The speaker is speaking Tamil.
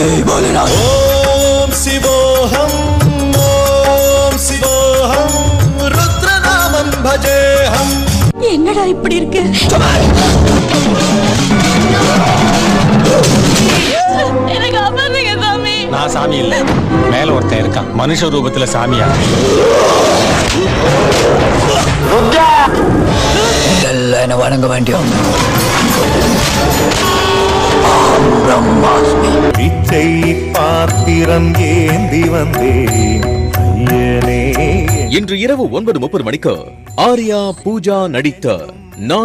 ஓம் சிவோஹம் ஓம் சிவோஹம் ருத்ரநாமம் பஜேஹம் என்னடா இப்படி இருக்கு எனக்கு அபந்தங்க சாமி நான் சாமி இல்ல மேல ஒருத்தன் இருக்கான் மனுஷ ரூபத்துல சாமியா எல்லாம் என்ன வணங்க வேண்டியும் பிச்சை பாத்திரம் ஏந்தி வந்தேன் ஐயனே இன்று இரவு ஒன்பது முப்பது மணிக்கு ஆர்யா பூஜா நடித்த நான்